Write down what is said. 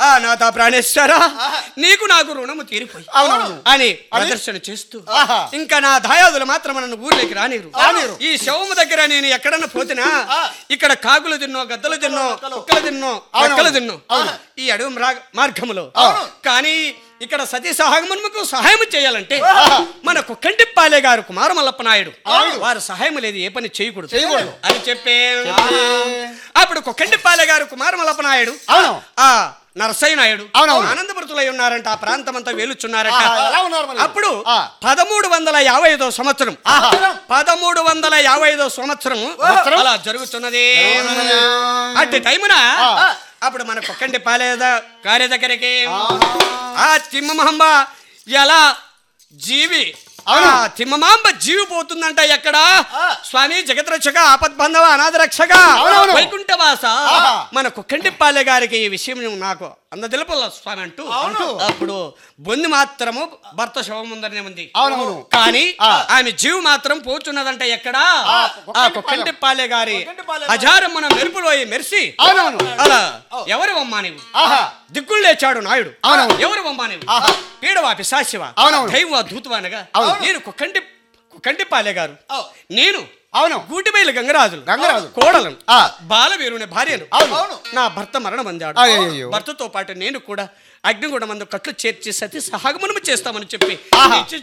ఆ నాథ ప్రాణేశ్వర నీకు నాకు రుణము తీరిపోయి అవునవును. అని ప్రదర్శన చేస్తూ ఆహా. ఇంకా నా దాయాదులు మాత్రం నన్ను ఊర్లోకి రానిరు రానిరు. ఈ శవము దగ్గర నేను ఎక్కడన్నా పోతినా ఇక్కడ కాకులు తిన్నో గద్దలు తిన్నో కుక్కలు తిన్నో అవునవును. రెక్కలు తిన్నో ఈ అడవి మ్రా- మార్గములో కానీ ఇక్కడ సతీ సహాగమునకు సహాయం చేయాలంటే మన కుక్కంటి పాలే గారు కుమార మల్లప్ప నాయుడు వారు సహాయం లేదు ఏ పని చేయకూడదు చేయకూడదు. అని చెప్పే అప్పుడు కుక్కంటి పాలే గారు కుమార మల్లప్ప నాయుడు అవును. ఆ నరసయ్య నాయుడు అవునవును. ఆనందపరుతులై ఉన్నారంట ఆ ప్రాంతం అంతా వేలుచున్నారట ఆహా, ఎలా ఉన్నారు మరి? అప్పుడు ఆ. పదమూడు వందల యాభై ఐదో సంవత్సరం ఆహా. పదమూడు వందల యాభై ఐదో సంవత్సరం సంవత్సరం? అలా జరుగుతున్నది అట్టి టైమున అప్పుడు మన కుక్కంటి పాలేద గారి దగ్గరికి ఆ తిమ్మమాంబ ఎలా జీవి అవును. ఆ తిమ్మమాంబ జీవి పోతుందంట ఎక్కడ స్వామి జగద్రక్షక ఆపద్బంధవ అనాథ రక్షక అవునవును. వైకుంఠవాస ఆహా. మన కుక్కంటి పాలె గారికి ఈ విషయం నాకు అంద తెలుపల్ల స్వామి అంటూ అవును. అప్పుడు బొంది మాత్రము భర్త శవం ముందరనే ఉంది అవునవును. కానీ ఆ. ఆమె జీవు మాత్రం పోచున్నదంట ఎక్కడ ఆ, ఆ కుక్కంటి పాలె గారి కుక్కంటిపాలె హజారం మన మెరుపులోయి మెరిసి అవునవును. అలా ఎవరు అమ్మా నీవు ఆహా. దిక్కులు లేచాడు నాయుడు అవునవును. ఎవరు అమ్మా నీవు ఆహా. పీడవా పిశాశివా అవునవును. దైవ దూతవానగా అవును. నేను కుక్కంటి కుక్కంటి పాలె గారు నేను అవును గూటిబైలు గంగరాజులు గంగరాజు. కోడలను ఆ. బాలవీరుని భార్యను అవును. నా భర్త మరణం అందాడు అయ్యయ్యో. భర్తతో పాటు నేను కూడా అగ్నిగుణ మందు కట్లు చేర్చి సతీ సహగమనము చేస్తామని చెప్పి ఆహా. ఇచ్చి